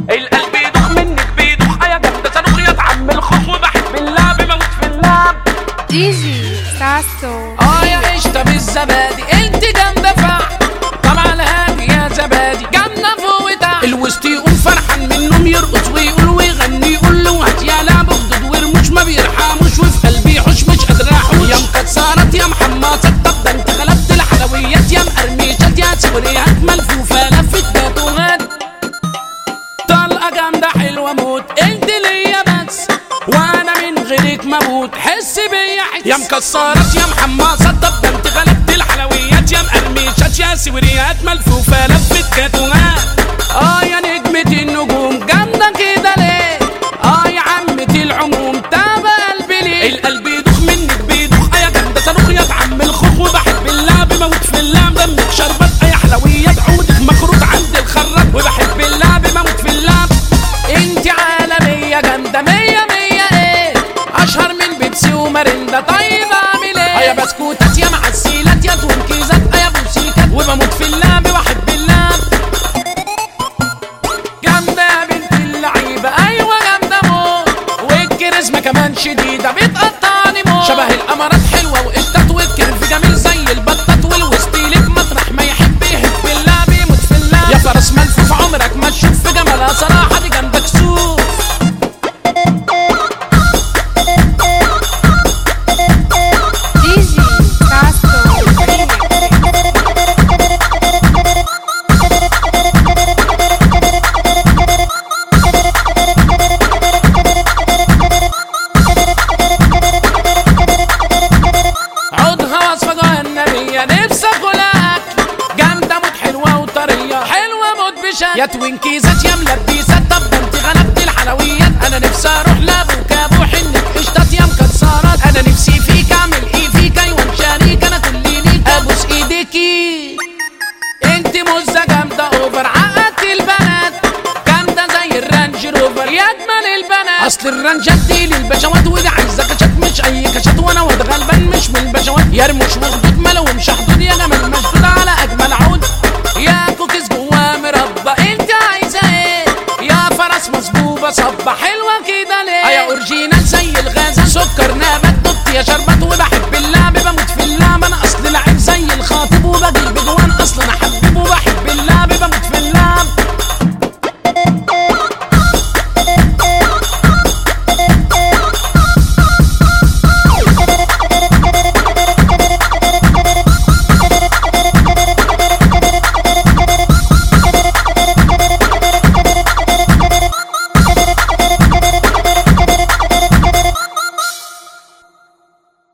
القلب يدوخ منك بيدوخ يا جامدة صاروخ يا عم الخوخ وبحب اللعب بموت في اللعب ديجي ساسو اه يا قشطة بالزبادي انت جامدة فعل طبعا هادي يا زبادي جامدة فوق وتحت الوسط يقوم فرحان منهم يرقص ويقول ويغني يقول له هات يا لعب خدود ورموش ما بيرحموش وفي قلبي يحوش مش قادر احوش يا مكسرات يا محمصات طب ده انت غلبت الحلويات يا مقرمشات يا سوريات ملفوفة لفت جاتوهات طلقة جامدة حلوة موت انت ليا بس وانا من غيرك مموت حس بيا حس يا مكسرات يا محمصات طب ده انت غلبت الحلويات يا مقرمشات يا سوريات ملفوفة لفت جاتوهات اه يا نجمة النجوم جامدة كده ليه اه يا عمة العموم تابع قلبي ليه القلب يدوخ منك بيدوخ يا جامدة صاروخ يا عم الخوخ وبحب اللعب موت في اللعب دمك شربت اي حلويات عودك مخروط عند الخراط وبحب اللعب موت في اللعب انت عالمية جامدة مية مية ايه اشهر من بيبسي وماريندا طيب اعمل ايه يا بسكوتات يا معسيلات يا تونكيزات يا بوسيكات وبموت في اللعب واحب اللعب جامدة يا بنت اللعيبة أيوة جامدة موت والكاريزما كمان شديدة بتقطعني موت شبه القمرات حلوة وقشطات والكرف جميل زي البطات والوستيلك مطرح ما يحب يحب اللعب يموت في اللعب يا فرس ملفوف عمرك ما تشوف في جمالها صراحة دي جامدة كسوف ديجي ساسو عودها وصفة جهنمية نفسي اكلها اكل جامدة موت حلوة وطرية حلوة موت بشكل يا توينكيزات يا ملبسات طب ده انت غلبت الحلويات انا نفسي اروح لابوك ابو حنك قشطات يا مكسرات انا نفسي فيك اعمل ايه فيك ايوه شريك انا كل ليك ابوس ايديكي انت مزة جامدة اوفر عقدت البنات جامدة زي الرانج روفر يا اجمل البنات اصل الرانجات دي للبشوات ودي عايزة كشات مش اي كشات وانا واد غلبان مش من البشوات يا رموش وخدود ملومش حدود يا جمال مشدود على اجمل عود يا كوكيز جوا مربى انت عايزة ايه يا فرس مصبوبة صبة حلوة كده ليه يا اورجينال زي الغازة سكر نبات دوت يا شربات وبحب